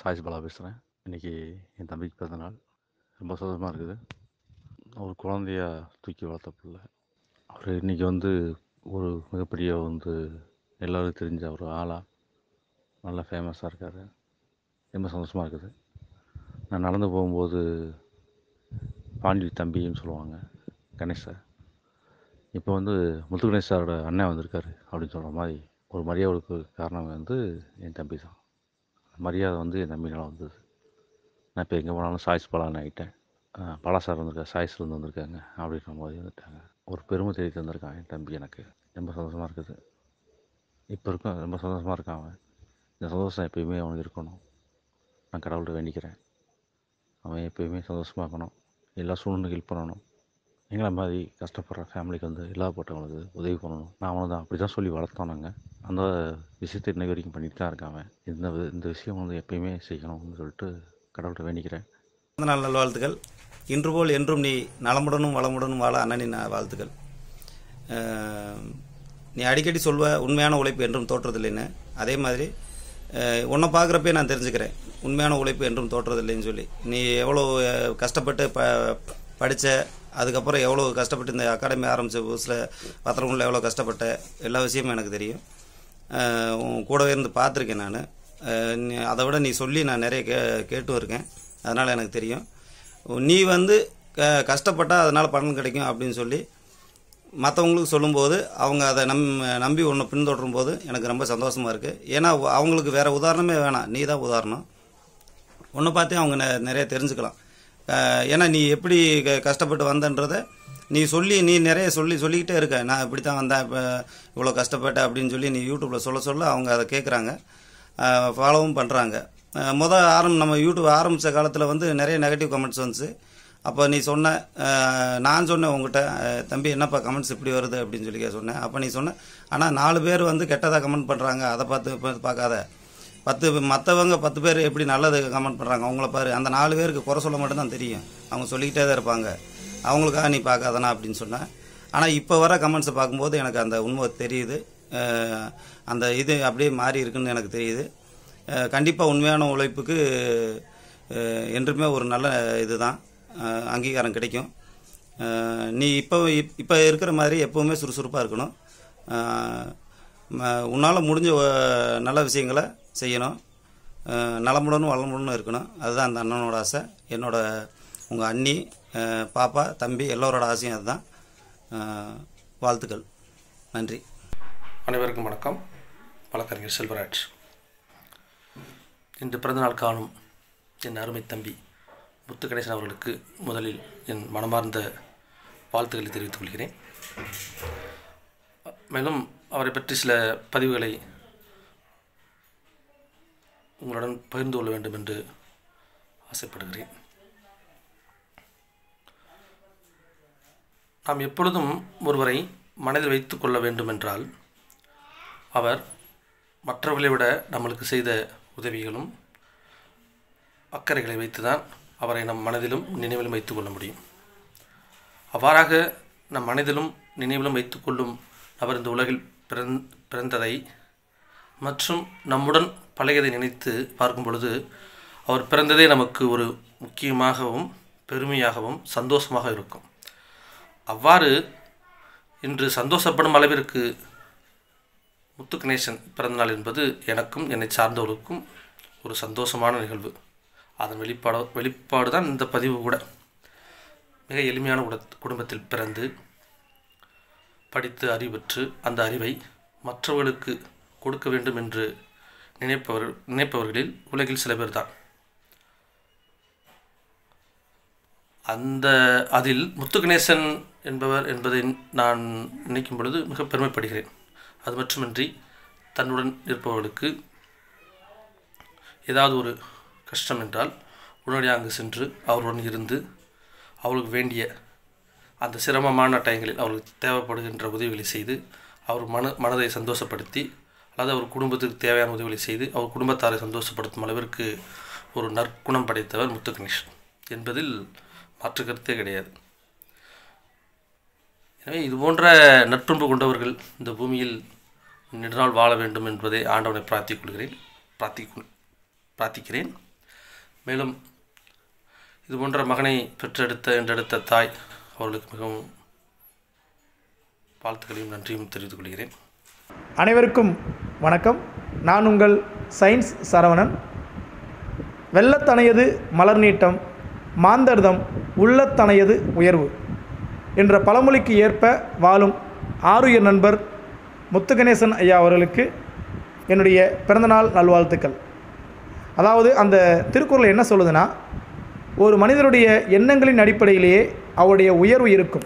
choice Bala பேசுகிறேன் இன்றைக்கி என் தம்பிக்கு பிறந்த நாள் ரொம்ப சந்தோஷமாக இருக்குது ஒரு குழந்தையா தூக்கி வளர்த்த பிள்ளை அவர் இன்றைக்கி வந்து ஒரு மிகப்பெரிய வந்து எல்லோருக்கும் தெரிஞ்ச ஒரு ஆளாக நல்லா ஃபேமஸாக இருக்கார் ரொம்ப சந்தோஷமாக இருக்குது நான் நடந்து போகும்போது பாண்டி தம்பின்னு சொல்லுவாங்க கணேஷை இப்போ வந்து முத்து கணேஷ் சாரோட அண்ணன் வந்திருக்காரு அப்படின்னு சொல்கிற மாதிரி ஒரு மரியாதைக்கு காரணம் வந்து என் தம்பி தான் மரியாதை வந்து என் தம்பினால வந்தது நான் இப்போ எங்கே போனாலும் சாய்ஸ் பலான்னு ஆகிட்டேன் பலா சார் வந்திருக்காரு சாய்ஸ்லேருந்து வந்திருக்காங்க அப்படின்ற மாதிரி வந்துட்டாங்க ஒரு பெருமை தேடி தந்திருக்கான் என் தம்பி எனக்கு ரொம்ப சந்தோஷமாக இருக்குது இப்போ இருக்கும் ரொம்ப சந்தோஷமாக இருக்கான் அவன் இந்த சந்தோஷம் எப்பயுமே அவனுக்கு இருக்கணும் நான் கடவுள்கிட்ட வேண்டிக்கிறேன் அவன் எப்பயுமே சந்தோஷமாக இருக்கணும் எல்லா சூழ்நிலையும் ஹெல்ப் பண்ணணும் எங்களை மாதிரி கஷ்டப்படுற ஃபேமிலிக்கு வந்து இல்லாதப்பட்டவங்களுக்கு உதவி பண்ணணும் நான் அவனை தான் அப்படி தான் சொல்லி வளர்த்தோம் நாங்கள் அந்த விஷயத்தை இன்னை வரைக்கும் பண்ணிட்டு தான் இருக்கான் அவன் இந்த வி- இந்த விஷயம் வந்து எப்பயுமே செய்யணும்னு சொல்லிட்டு கடவுள்கிட்ட வேண்டிக்கிறேன் பிறந்த நாள் நல்வாழ்த்துக்கள் இன்று போல் என்றும் நீ நலமுடனும் வளமுடனும் வாழ அண்ணனின் வாழ்த்துக்கள் அஹ், நீ அடிக்கடி சொல்வ உண்மையான உழைப்பு என்றும் தோற்றதில்லைன்னு அதே மாதிரி அஹ், உன்னை பார்க்குறப்பே நான் தெரிஞ்சுக்கிறேன் உண்மையான உழைப்பு என்றும் தோற்றதில்லைன்னு சொல்லி நீ எவ்வளோ அஹ், கஷ்டப்பட்டு ப படித்த அதுக்கப்புறம் எவ்வளோ கஷ்டப்பட்டு இந்த அகாடமி ஆரம்பித்த புதுசில் பத்திரங்களில் எவ்வளோ கஷ்டப்பட்ட எல்லா விஷயமும் எனக்கு தெரியும் அஹ், உன் கூடவே இருந்து பார்த்துருக்கேன் நான் அதை விட நீ சொல்லி நான் நிறைய கே கேட்டும் இருக்கேன் அதனால் எனக்கு தெரியும் நீ வந்து க கஷ்டப்பட்டால் அதனால் பலன் கிடைக்கும் அப்படின்னு சொல்லி மற்றவங்களுக்கு சொல்லும்போது அவங்க அதை நம் நம்பி ஒன்று பின்தொடரும் போது எனக்கு ரொம்ப சந்தோஷமாக இருக்குது ஏன்னா அவங்களுக்கு வேறு உதாரணமே வேணாம் நீ தான் உதாரணம் உன்னை பார்த்தே அவங்க நெ- நிறைய தெரிஞ்சுக்கலாம் அஹ் ஏன்னா நீ எப்படி க- கஷ்டப்பட்டு வந்தன்றதை நீ சொல்லி நீ நிறைய சொல்லி சொல்லிக்கிட்டே இருக்க நான் இப்படி தான் வந்தேன் இப்போ இவ்வளோ கஷ்டப்பட்டேன் அப்படின்னு சொல்லி நீ யூடியூப்பில் சொல்ல சொல்ல அவங்க அதை கேட்குறாங்க ஃபாலோவும் பண்ணுறாங்க மொதல் ஆரம் நம்ம யூடியூப் ஆரம்பித்த காலத்தில் வந்து நிறைய நெகட்டிவ் கமெண்ட்ஸ் வந்துச்சு அப்போ நீ சொன்ன அஹ், நான் சொன்னேன் உங்ககிட்ட அஹ், தம்பி என்னப்பா கமெண்ட்ஸ் இப்படி வருது அப்படின்னு சொல்லி சொன்னேன் அப்போ நீ சொன்ன ஆனால் நாலு பேர் வந்து கெட்டதாக கமெண்ட் பண்ணுறாங்க அதை பார்த்து இப்ப பார்க்காத பத்து மற்றவங்க பத்து பேர் எப்படி நல்லது கமெண்ட் பண்ணுறாங்க அவங்கள பாரு அந்த நாலு பேருக்கு குறை சொல்ல மட்டும்தான் தெரியும் அவங்க சொல்லிக்கிட்டே தான் இருப்பாங்க அவங்களுக்காக நீ பார்க்காதனா அப்படின்னு சொன்னேன் ஆனால் இப்போ வர கமெண்ட்ஸை பார்க்கும்போது எனக்கு அந்த உண்மை தெரியுது அஹ், அந்த இது அப்படியே மாறி இருக்குன்னு எனக்கு தெரியுது கண்டிப்பாக உண்மையான உழைப்புக்கு அஹ், என்றுமே ஒரு நல்ல இதுதான் அஹ், அங்கீகாரம் கிடைக்கும் அஹ், நீ இப்போ இப்போ இருக்கிற மாதிரி எப்போவுமே சுறுசுறுப்பாக இருக்கணும் உன்னால் முடிஞ்ச அஹ், நல்ல விஷயங்களை செய்யணும் அஹ், நலமுடனும் வளமுடனும் இருக்கணும் அதுதான் அந்த அண்ணனோட ஆசை என்னோட உங்கள் அண்ணி அஹ், பாப்பா தம்பி எல்லோரோட ஆசையும் அதுதான் அஹ், வாழ்த்துக்கள் நன்றி அனைவருக்கும் வணக்கம் வழக்கறிஞர் செல்வராஜ் இன்று பிறந்தநாள் காணும் என் அருமை தம்பி முத்து கணேசன் அவர்களுக்கு முதலில் என் மனமார்ந்த வாழ்த்துக்களை தெரிவித்துக் கொள்கிறேன் மேலும் அவரை பற்றி சில பதிவுகளை உங்களுடன் பகிர்ந்து கொள்ள வேண்டும் என்று ஆசைப்படுகிறேன் நாம் எப்பொழுதும் ஒருவரை மனதில் வைத்துக் கொள்ள வேண்டுமென்றால் அவர் மற்றவர்களை விட நம்மளுக்கு செய்த உதவிகளும் அக்கறைகளை வைத்துதான் அவரை நம் மனதிலும் நினைவிலும் வைத்துக் கொள்ள முடியும் அவ்வாறாக நம் மனதிலும் நினைவிலும் வைத்துக்கொள்ளும் அவர் இந்த உலகில் பிறந் பிறந்ததை மற்றும் நம்முடன் பழகியதை நினைத்து பார்க்கும் பொழுது அவர் பிறந்ததே நமக்கு ஒரு முக்கியமாகவும் பெருமையாகவும் சந்தோஷமாக இருக்கும் அவ்வாறு இன்று சந்தோஷப்படும் அளவிற்கு முத்து கணேசன் பிறந்தநாள் என்பது எனக்கும் என்னை சார்ந்தவர்களுக்கும் ஒரு சந்தோஷமான நிகழ்வு அதன் வெளிப்பாடு வெளிப்பாடு தான் இந்த பதிவு கூட மிக எளிமையான குட குடும்பத்தில் பிறந்து படித்து அறிவுற்று அந்த அறிவை மற்றவர்களுக்கு கொடுக்க வேண்டும் என்று நினைப்பவர் நினைப்பவர்களில் உலகில் சில பேர் தான் அந்த அதில் முத்து கணேசன் என்பவர் என்பதை நான் நினைக்கும் பொழுது மிக பெருமைப்படுகிறேன் அது மட்டுமின்றி தன்னுடன் இருப்பவர்களுக்கு ஏதாவது ஒரு கஷ்டம் என்றால் உடனடியாக அங்கு சென்று அவருடன் இருந்து அவர்களுக்கு வேண்டிய அந்த சிரமமான டயங்களில் அவர்களுக்கு தேவைப்படுகின்ற உதவிகளை செய்து அவர் மன மனதை சந்தோஷப்படுத்தி அல்லது அவர் குடும்பத்துக்கு தேவையான உதவிகளை செய்து அவர் குடும்பத்தாரை சந்தோஷப்படுத்தும் அளவிற்கு ஒரு நற்குணம் படைத்தவர் முத்து கணேசன் என்பதில் மாற்று கருத்தே கிடையாது எனவே இது போன்ற நட்பண்பு கொண்டவர்கள் இந்த பூமியில் நெடுநாள் வாழ வேண்டும் என்பதை ஆண்டவனை பிரார்த்திக் கொள்கிறேன் பிரார்த்திக் பிரார்த்திக்கிறேன் மேலும் இது போன்ற மகனை பெற்றெடுத்த என்றெடுத்த தாய் அவர்களுக்கு மிகவும் வாழ்த்துக்களையும் நன்றியும் தெரிவித்துக் கொள்கிறேன் அனைவருக்கும் வணக்கம் நான் உங்கள் சயின்ஸ் சரவணன் வெள்ளத்தனையது மலர் நீட்டம் மாந்தர்தம் உள்ளத்தனையது உயர்வு என்ற பழமொழிக்கு ஏற்ப வாழும் ஆருயிர் நண்பர் முத்துகணேசன் ஐயா அவர்களுக்கு என்னுடைய பிறந்தநாள் நல்வாழ்த்துக்கள் அதாவது அந்த திருக்குறள் என்ன சொல்லுதுன்னா ஒரு மனிதருடைய எண்ணங்களின் அடிப்படையிலேயே அவருடைய உயர்வு இருக்கும்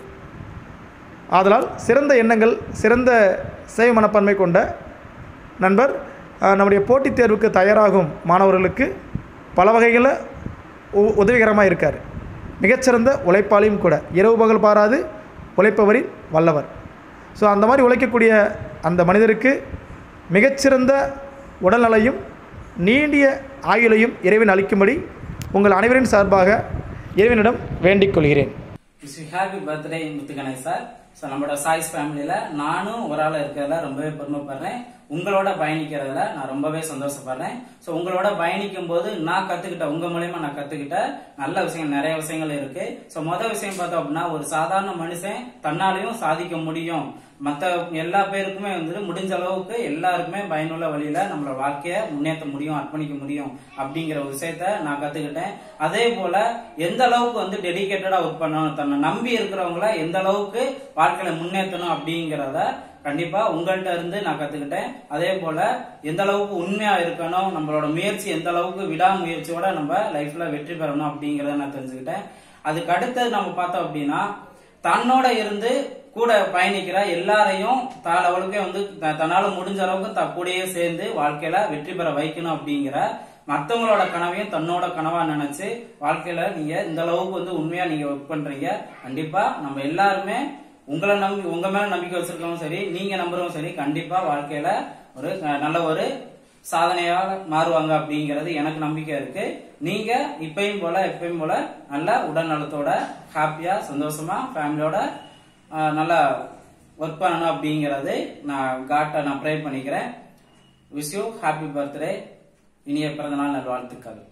ஆதலால் சிறந்த எண்ணங்கள் சிறந்த சேவை மனப்பான்மை கொண்ட நண்பர் அஹ், நம்முடைய போட்டித் தேர்வுக்கு தயாராகும் மாணவர்களுக்கு பல வகைகளில் உ- உதவிகரமாக இருக்கார் மிகச்சிறந்த உழைப்பாளியும் கூட இரவு பகல் பாராது உழைப்பவரில் வல்லவர் ஸோ அந்த மாதிரி உழைக்கக்கூடிய அந்த மனிதருக்கு மிகச்சிறந்த உடல்நலையும் நீண்டிய ஆயுளையும் இறைவன் அளிக்கும்படி உங்கள் அனைவரின் சார்பாக இறைவனிடம் வேண்டிக் கொள்கிறேன் wish happy birthday Muthukkanai sir so நம்மளோட சாய்ஸ் ஃபேமிலியில நானும் ஒரு ஆள் இருக்கிறதுல ரொம்பவே பெருமைப்படுறேன் உங்களோட பயணிக்கிறதுல நான் ரொம்பவே சந்தோஷப்படுறேன் ஸோ உங்களோட பயணிக்கும் போது நான் கத்துக்கிட்ட உங்க மூலியமா நான் கத்துக்கிட்ட நல்ல விஷயங்கள் நிறைய விஷயங்கள் இருக்கு ஸோ மொதல் விஷயம் பார்த்தோம் அப்படின்னா ஒரு சாதாரண மனுஷன் தன்னாலையும் சாதிக்க முடியும் மற்ற எல்லா பேருக்குமே வந்துட்டு முடிஞ்ச அளவுக்கு எல்லாருக்குமே பயனுள்ள வழியில நம்மளோட வாழ்க்கைய முன்னேற்ற முடியும் அர்ப்பணிக்க முடியும் அப்படிங்கிற ஒரு விஷயத்த நான் கத்துக்கிட்டேன் அதே போல எந்த அளவுக்கு வந்து டெடிகேட்டடா ஒர்க் பண்ணணும் தன்னை நம்பி இருக்கிறவங்கள எந்த அளவுக்கு வாழ்க்கையில முன்னேற்றணும் அப்படிங்கிறத கண்டிப்பா உங்கள்கிட்ட இருந்து நான் கத்துக்கிட்டேன் அதே போல எந்த அளவுக்கு உண்மையா இருக்கணும் நம்மளோட முயற்சி எந்த அளவுக்கு விடாமுயற்சியோட நம்ம லைஃப்ல வெற்றி பெறணும் அப்படிங்கறத நான் தெரிஞ்சுக்கிட்டேன் அதுக்கு அடுத்தது நம்ம பார்த்தோம் அப்படின்னா தன்னோட இருந்து கூட பயணிக்கிற எல்லாரையும் தான் லெவலுக்கே வந்து த- தன்னால முடிஞ்ச அளவுக்கு த கூடயே சேர்ந்து வாழ்க்கையில வெற்றி பெற வைக்கணும் அப்படிங்கிற மத்தவங்களோட கனவையும் தன்னோட கனவா நினைச்சு வாழ்க்கையில நீங்க இந்த அளவுக்கு வந்து உண்மையா நீங்க ஒர்க் பண்றீங்க கண்டிப்பா நம்ம எல்லாருமே உங்களை நம்பி உங்க மேல நம்பிக்கை வச்சிருக்கவும் சரி நீங்க நம்புறவும் சரி கண்டிப்பா வாழ்க்கையில ஒரு அஹ், நல்ல ஒரு சாதனையாக மாறுவாங்க அப்படிங்கிறது எனக்கு நம்பிக்கை இருக்கு நீங்க இப்பயும் போல எப்பயும் போல நல்ல உடல் நலத்தோட ஹாப்பியா சந்தோஷமா ஃபேமிலியோட நல்லா ஒர்க் பண்ணணும் அப்படிங்கிறது நான் காட்டை நான் ப்ரே பண்ணிக்கிறேன் விஷ் யூ ஹாப்பி பர்த்டே இனிய பிறந்தநாள் நல்வாழ்த்துக்கள்